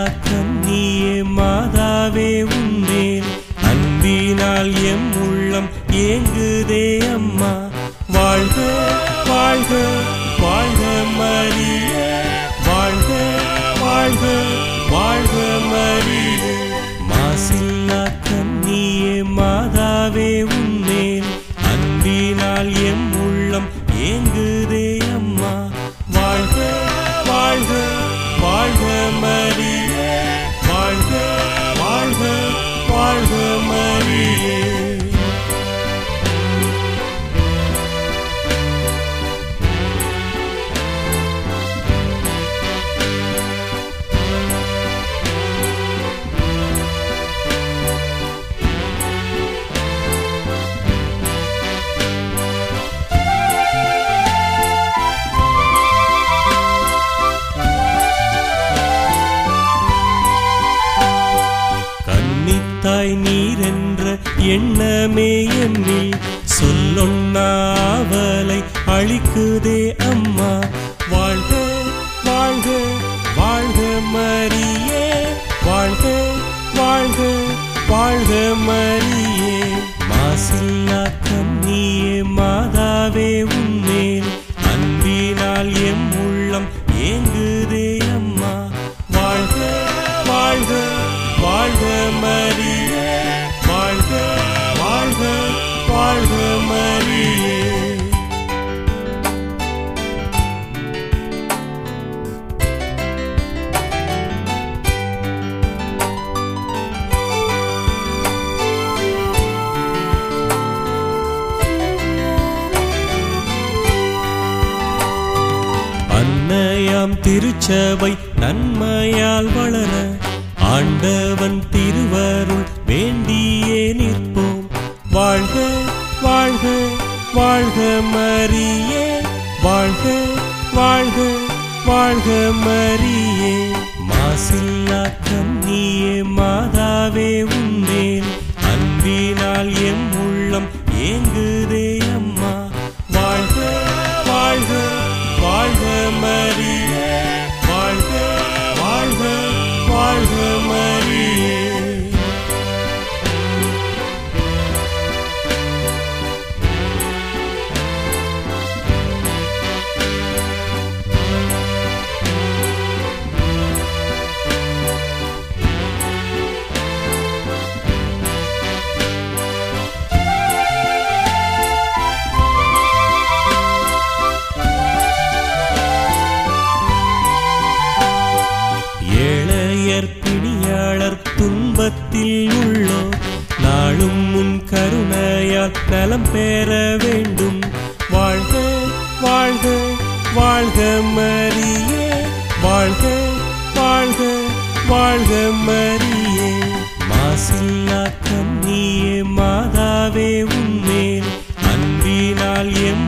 கன்னியே மாதாவே உன்னேன் அன்பினால் எம் உள்ளம் ஏங்குதே அம்மா வாழ்க வாழ்க வாழ்க மரிய வாழ்க வாழ்க வாழ்க மரிய மாசில்லா கன்னியே மாதாவே உன்னேன் அன்பினால் எம் உள்ளம் ஏங்குதே அம்மா வாழ்க வாழ்க வாழ்க மரிய வாழ்க வாழ்க வாழ்க மரியே கன்னித்தாய் நீரென்ற எண்ணமே என்னில் சொல்லொன்னாவலை அழிக்குதே அம்மா வாழ்க வாழ்க வாழ்க மரியே வாழ்க வாழ்க வாழ்க மரியே மாசில்லா கன்னியே மாதாவே உன்னேன் அன்பினால் எம் உள்ளம் ஏங்குதே அம்மா வாழ்க வாழ்க வாழ்க மரியே வாழ்க வாழ்க வாழ்க மரியே அன்னையாம் திருச்சபை நன்மையால் வளர ஆண்டவன் திருவருள் வேண்டியே நிற்போம் வாழ்க வாழ்க வாழ்க மரியே வாழ்க வாழ்க வாழ்க மரியே மாசில்லா கன்னியே மாதாவே உன்னேன் அன்பினால் எம் உள்ளம் ஏங்குதே அம்மா வாழ்க வாழ்க வாழ்க மரியே வாழ்க வாழ்க வாழ்க மரியே ஏழையர் பிணியாளர் துன்பத்தில் உள்ளோர் நாளும் உன் கருணையால் நலம் பெற வேண்டும் வாழ்க வாழ்க வாழ்க மரியே வாழ்க வாழ்க வாழ்க மரியே மாசில்லா கன்னியே மாதாவே உன்னேன் அன்பினால் எம்